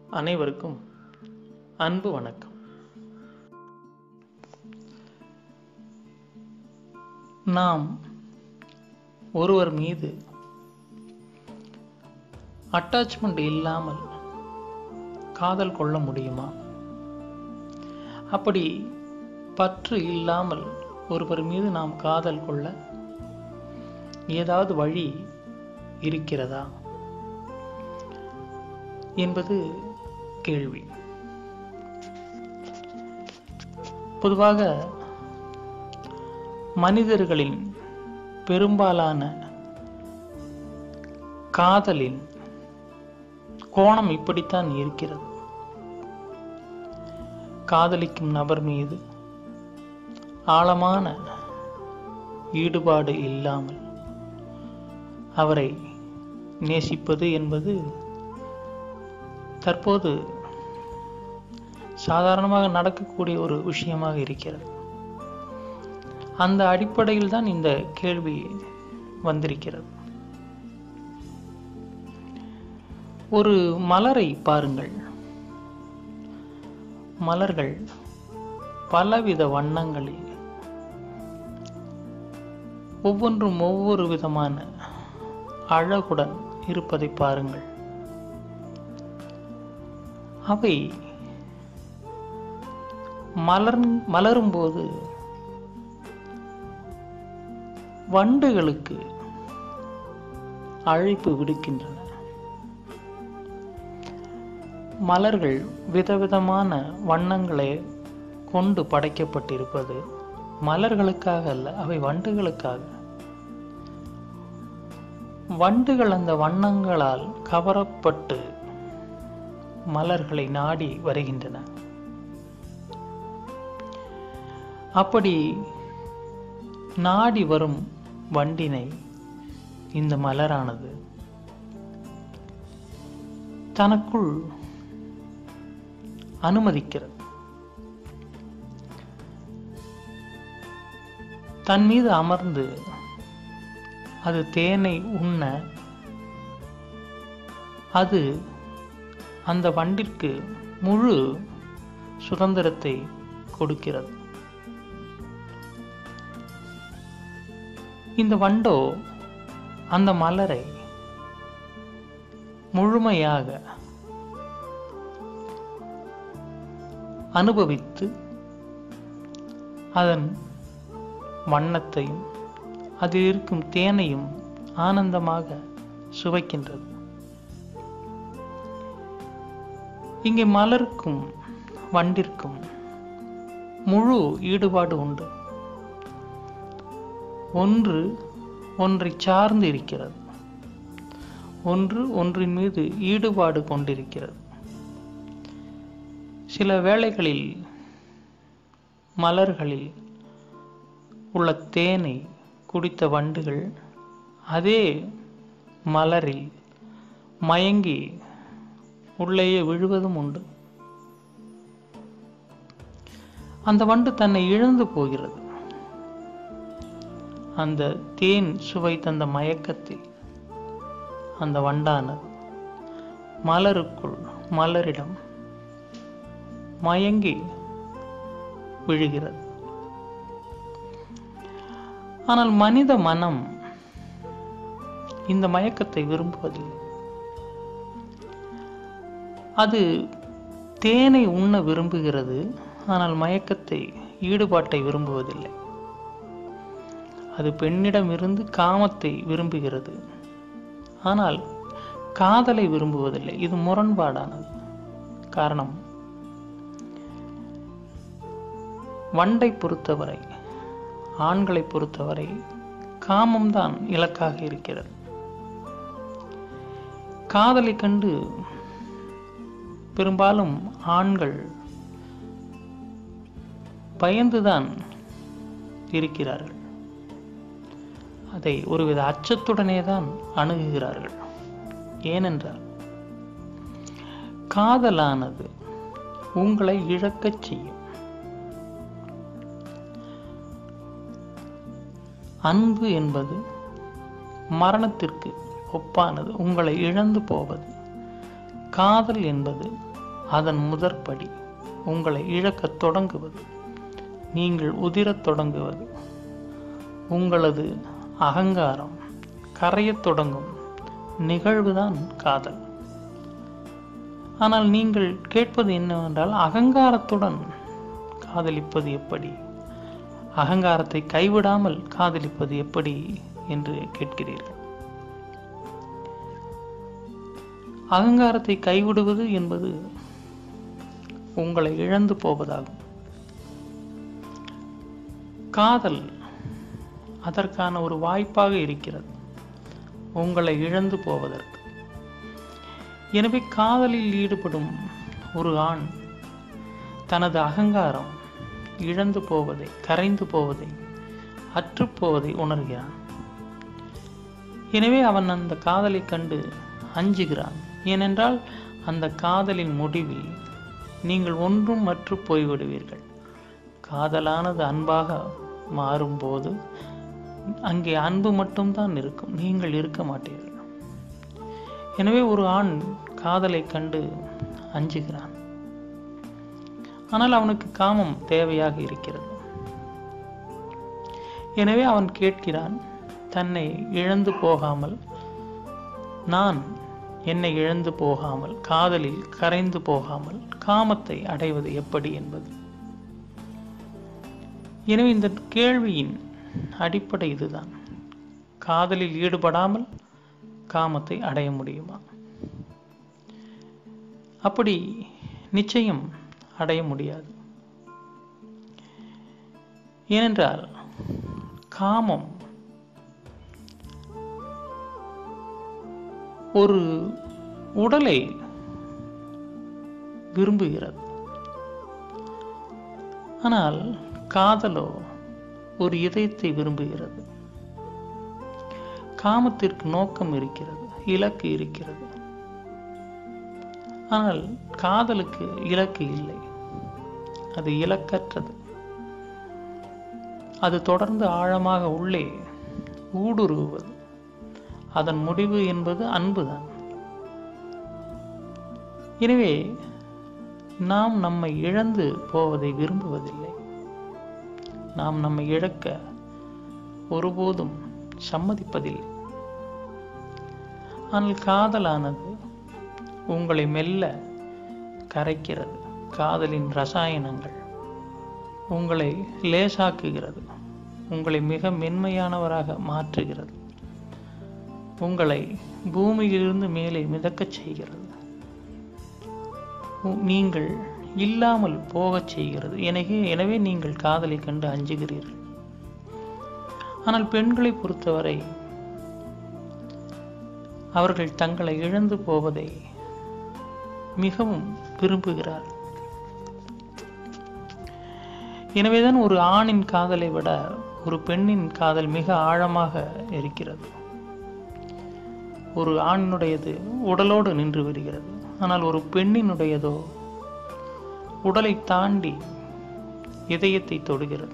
அனைவருக்கும் அன்பு வணக்கம் நாம் ஒருவர் மீது அட்டாச்மெண்ட் இல்லாமல் காதல் கொள்ள முடியுமா அப்படி பற்று இல்லாமல் ஒருவர் மீது நாம் காதல் கொள்ள ஏதாவது வழி இருக்கிறதா என்பது கேள்வி பொதுவாக மனிதர்களின் பெரும்பாலான காதலின் கோணம் இப்படித்தான் இருக்கிறது காதலிக்கும் நபர் மீது ஆழமான ஈடுபாடு இல்லாமல் அவரை நேசிப்பது என்பது தற்போது சாதாரணமாக நடக்கக்கூடிய ஒரு விஷயமாக இருக்கிறது அந்த அடிப்படையில் தான் இந்த கேள்வி வந்திருக்கிறது ஒரு மலரை பாருங்கள் மலர்கள் பலவித வண்ணங்களில் ஒவ்வொன்றும் ஒவ்வொரு விதமான அழகுடன் இருப்பதை பாருங்கள் அவை மலர் மலரும்போது வண்டுகளுக்கு அழைப்பு விடுக்கின்றன மலர்கள் விதவிதமான வண்ணங்களை கொண்டு படைக்கப்பட்டிருப்பது மலர்களுக்காக அல்ல அவை வண்டுகளுக்காக வண்டுகள் அந்த வண்ணங்களால் கவரப்பட்டு மலர்களை நாடி வருகின்றன அப்படி நாடி வரும் வண்டினை இந்த மலரானது தனக்குள் அனுமதிக்கிறது தன் மீது அமர்ந்து அது தேனை உண்ண அது அந்த வண்டிற்கு முழு சுதந்திரத்தை கொடுக்கிறது இந்த வண்டோ அந்த மலரை முழுமையாக அனுபவித்து அதன் வண்ணத்தையும் அதில் இருக்கும் தேனையும் ஆனந்தமாக சுவைக்கின்றது இங்கே மலருக்கும் வண்டிற்கும் முழு ஈடுபாடு உண்டு ஒன்று ஒன்றை சார்ந்து இருக்கிறது ஒன்று ஒன்றின் மீது ஈடுபாடு கொண்டிருக்கிறது சில வேளைகளில் மலர்களில் உள்ள தேனை குடித்த வண்டுகள் அதே மலரில் மயங்கி உள்ளேயே விழுவதும் உண்டு அந்த வண்டு தன்னை இழந்து போகிறது அந்த தேன் சுவை தந்த மயக்கத்தில் அந்த வண்டானது மலருக்குள் மலரிடம் மயங்கி விழுகிறது ஆனால் மனித மனம் இந்த மயக்கத்தை விரும்புவதில்லை அது தேனை உண்ண விரும்புகிறது ஆனால் மயக்கத்தை ஈடுபாட்டை விரும்புவதில்லை அது பெண்ணிடம் இருந்து காமத்தை விரும்புகிறது ஆனால் காதலை விரும்புவதில்லை இது முரண்பாடானது காரணம் வண்டை பொறுத்தவரை ஆண்களை பொறுத்தவரை காமம்தான் இலக்காக இருக்கிறது காதலை கண்டு பெரும்பாலும் ஆண்கள் பயந்துதான் இருக்கிறார்கள் அதை ஒருவித அச்சத்துடனே தான் அணுகுகிறார்கள் ஏனென்றால் காதலானது உங்களை இழக்கச் செய்யும் அன்பு என்பது மரணத்திற்கு ஒப்பானது உங்களை இழந்து போவது காதல் என்பது அதன் முதற்படி உங்களை இழக்கத் தொடங்குவது நீங்கள் உதிரத் தொடங்குவது உங்களது அகங்காரம் கரையத் தொடங்கும் நிகழ்வுதான் காதல் ஆனால் நீங்கள் கேட்பது என்னவென்றால் அகங்காரத்துடன் காதலிப்பது எப்படி அகங்காரத்தை கைவிடாமல் காதலிப்பது எப்படி என்று கேட்கிறீர்கள் அகங்காரத்தை கைவிடுவது என்பது உங்களை இழந்து போவதாகும் காதல் அதற்கான ஒரு வாய்ப்பாக இருக்கிறது உங்களை இழந்து போவதற்கு எனவே காதலில் ஈடுபடும் ஒரு ஆண் தனது அகங்காரம் இழந்து போவதை கரைந்து போவதை அற்றுப்போவதை உணர்கிறான் எனவே அவன் அந்த காதலை கண்டு அஞ்சுகிறான் ஏனென்றால் அந்த காதலின் முடிவில் நீங்கள் ஒன்றும் மற்று போய்விடுவீர்கள் காதலானது அன்பாக மாறும்போது அங்கே அன்பு மட்டும்தான் இருக்கும் நீங்கள் இருக்க மாட்டீர்கள் எனவே ஒரு ஆண் காதலை கண்டு அஞ்சுகிறான் ஆனால் அவனுக்கு காமம் தேவையாக இருக்கிறது எனவே அவன் கேட்கிறான் தன்னை இழந்து போகாமல் நான் என்னை இழந்து போகாமல் காதலில் கரைந்து போகாமல் காமத்தை அடைவது எப்படி என்பது எனவே இந்த கேள்வியின் அடிப்படை இதுதான் காதலில் ஈடுபடாமல் காமத்தை அடைய முடியுமா அப்படி நிச்சயம் அடைய முடியாது ஏனென்றால் காமம் ஒரு உடலை விரும்புகிறது ஆனால் காதலோ ஒரு இதயத்தை விரும்புகிறது காமத்திற்கு நோக்கம் இருக்கிறது இலக்கு இருக்கிறது ஆனால் காதலுக்கு இலக்கு இல்லை அது இலக்கற்றது அது தொடர்ந்து ஆழமாக உள்ளே ஊடுருவுவது அதன் முடிவு என்பது அன்புதான் எனவே நாம் நம்மை இழந்து போவதை விரும்புவதில்லை நாம் நம்மை இழக்க ஒருபோதும் சம்மதிப்பதில்லை ஆனால் காதலானது உங்களை மெல்ல கரைக்கிறது காதலின் ரசாயனங்கள் உங்களை லேசாக்குகிறது உங்களை மிக மென்மையானவராக மாற்றுகிறது உங்களை பூமியிலிருந்து மேலே மிதக்கச் செய்கிறது உ- நீங்கள் இல்லாமல் போகச் செய்கிறது எனவே எனவே நீங்கள் காதலை கண்டு அஞ்சுகிறீர்கள் ஆனால் பெண்களை பொறுத்தவரை அவர்கள் தங்களை இழந்து போவதை மிகவும் விரும்புகிறார்கள் எனவேதான் ஒரு ஆணின் காதலை விட ஒரு பெண்ணின் காதல் மிக ஆழமாக இருக்கிறது ஒரு ஆணினுடையது உடலோடு நின்று விடுகிறது ஆனால் ஒரு பெண்ணினுடையதோ உடலை தாண்டி இதயத்தை தொடுகிறது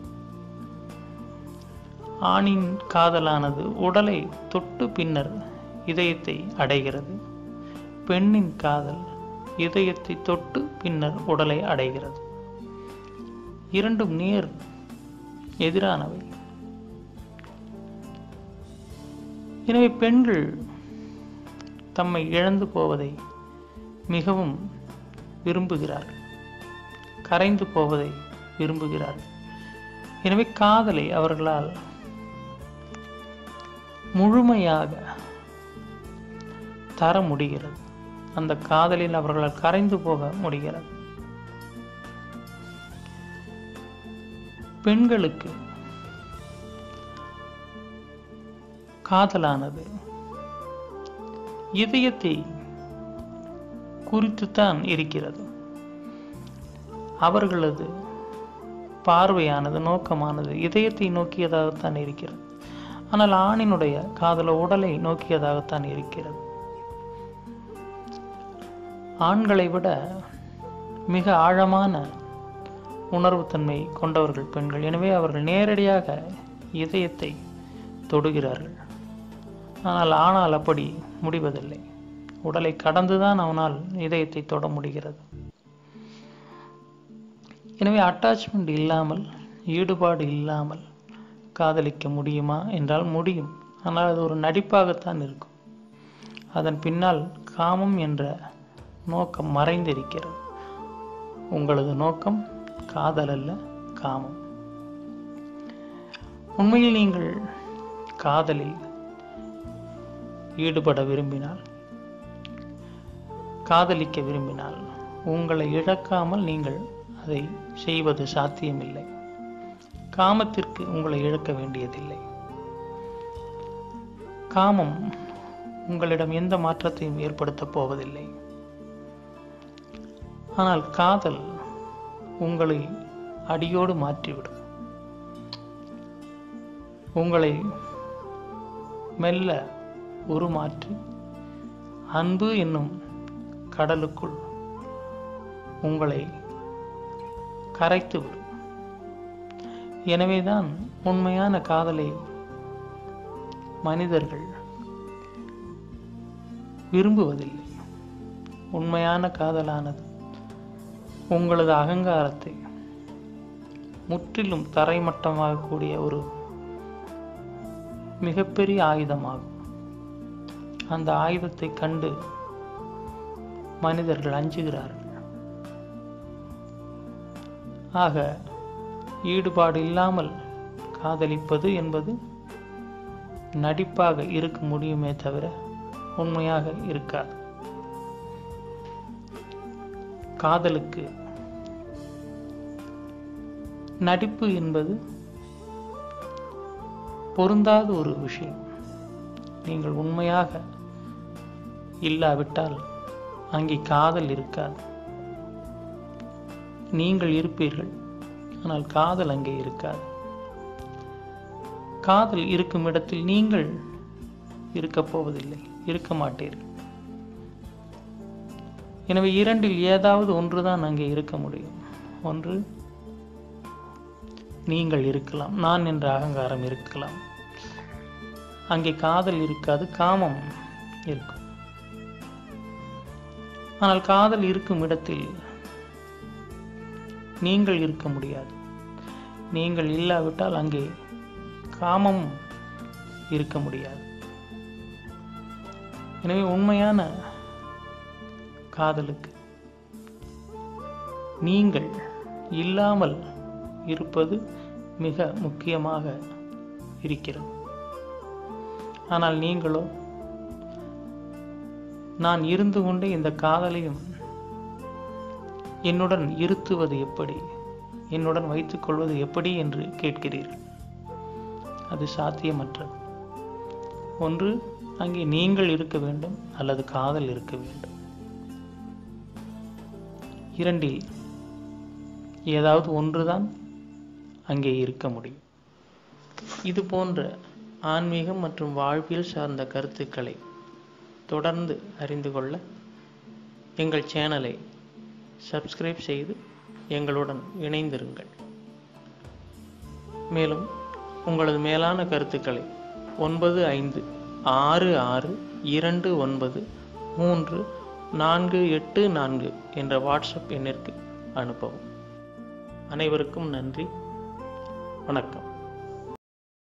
ஆணின் காதலானது உடலை தொட்டு பின்னர் இதயத்தை அடைகிறது பெண்ணின் காதல் இதயத்தை தொட்டு பின்னர் உடலை அடைகிறது இரண்டும் நேர் எதிரானவை எனவே பெண்கள் தம்மை இழந்து போவதை மிகவும் விரும்புகிறார்கள் கரைந்து போவதை விரும்புகிறார்கள் எனவே காதலை அவர்களால் முழுமையாக தர முடிகிறது அந்த காதலில் அவர்களால் கரைந்து போக முடிகிறது பெண்களுக்கு காதலானது இதயத்தை குறித்துத்தான் இருக்கிறது அவர்களது பார்வையானது நோக்கமானது இதயத்தை நோக்கியதாகத்தான் இருக்கிறது ஆனால் ஆணினுடைய காதல உடலை நோக்கியதாகத்தான் இருக்கிறது ஆண்களை விட மிக ஆழமான உணர்வுத்தன்மை கொண்டவர்கள் பெண்கள் எனவே அவர்கள் நேரடியாக இதயத்தை தொடுகிறார்கள் ஆனால் ஆனால் அப்படி முடிவதில்லை உடலை கடந்துதான் அவனால் இதயத்தை தொட முடிகிறது எனவே அட்டாச்மெண்ட் இல்லாமல் ஈடுபாடு இல்லாமல் காதலிக்க முடியுமா என்றால் முடியும் ஆனால் அது ஒரு நடிப்பாகத்தான் இருக்கும் அதன் பின்னால் காமம் என்ற நோக்கம் மறைந்திருக்கிறது உங்களது நோக்கம் காதல் அல்ல காமம் உண்மையில் நீங்கள் காதலில் ஈடுபட விரும்பினால் காதலிக்க விரும்பினால் உங்களை இழக்காமல் நீங்கள் அதை செய்வது சாத்தியமில்லை காமத்திற்கு உங்களை இழக்க வேண்டியதில்லை காமம் உங்களிடம் எந்த மாற்றத்தையும் ஏற்படுத்தப் போவதில்லை ஆனால் காதல் உங்களை அடியோடு மாற்றிவிடும் உங்களை மெல்ல உருமாற்றி அன்பு என்னும் கடலுக்குள் உங்களை கரைத்துவிடும் எனவேதான் உண்மையான காதலை மனிதர்கள் விரும்புவதில்லை உண்மையான காதலானது உங்களது அகங்காரத்தை முற்றிலும் தரைமட்டமாகக்கூடிய ஒரு மிகப்பெரிய ஆயுதமாகும் அந்த ஆயுதத்தை கண்டு மனிதர்கள் அஞ்சுகிறார்கள் ஆக ஈடுபாடு இல்லாமல் காதலிப்பது என்பது நடிப்பாக இருக்க முடியுமே தவிர உண்மையாக இருக்காது காதலுக்கு நடிப்பு என்பது பொருந்தாத ஒரு விஷயம் நீங்கள் உண்மையாக இல்லாவிட்டால் அங்கே காதல் இருக்காது நீங்கள் இருப்பீர்கள் ஆனால் காதல் அங்கே இருக்காது காதல் இருக்கும் இடத்தில் நீங்கள் இருக்கப் போவதில்லை இருக்க மாட்டீர்கள் எனவே இரண்டில் ஏதாவது ஒன்றுதான் அங்கே இருக்க முடியும் ஒன்று நீங்கள் இருக்கலாம் நான் என்ற அகங்காரம் இருக்கலாம் அங்கே காதல் இருக்காது காமம் இருக்கும் ஆனால் காதல் இருக்கும் இடத்தில் நீங்கள் இருக்க முடியாது நீங்கள் இல்லாவிட்டால் அங்கே காமம் இருக்க முடியாது எனவே உண்மையான காதலுக்கு நீங்கள் இல்லாமல் இருப்பது மிக முக்கியமாக இருக்கிறது ஆனால் நீங்களோ நான் இருந்து கொண்டே இந்த காதலையும் என்னுடன் இருத்துவது எப்படி என்னுடன் வைத்துக் கொள்வது எப்படி என்று கேட்கிறீர்கள் அது சாத்தியமற்றது ஒன்று அங்கே நீங்கள் இருக்க வேண்டும் அல்லது காதல் இருக்க வேண்டும் இரண்டில் ஏதாவது ஒன்றுதான் அங்கே இருக்க முடியும் இது போன்ற ஆன்மீகம் மற்றும் வாழ்வியல் சார்ந்த கருத்துக்களை தொடர்ந்து அறிந்து கொள்ள எங்கள் சேனலை சப்ஸ்கிரைப் செய்து எங்களுடன் இணைந்திருங்கள் மேலும் உங்களது மேலான கருத்துக்களை ஒன்பது ஐந்து ஆறு ஆறு இரண்டு ஒன்பது மூன்று நான்கு எட்டு நான்கு என்ற வாட்ஸ்அப் எண்ணிற்கு அனுப்பவும் அனைவருக்கும் நன்றி வணக்கம்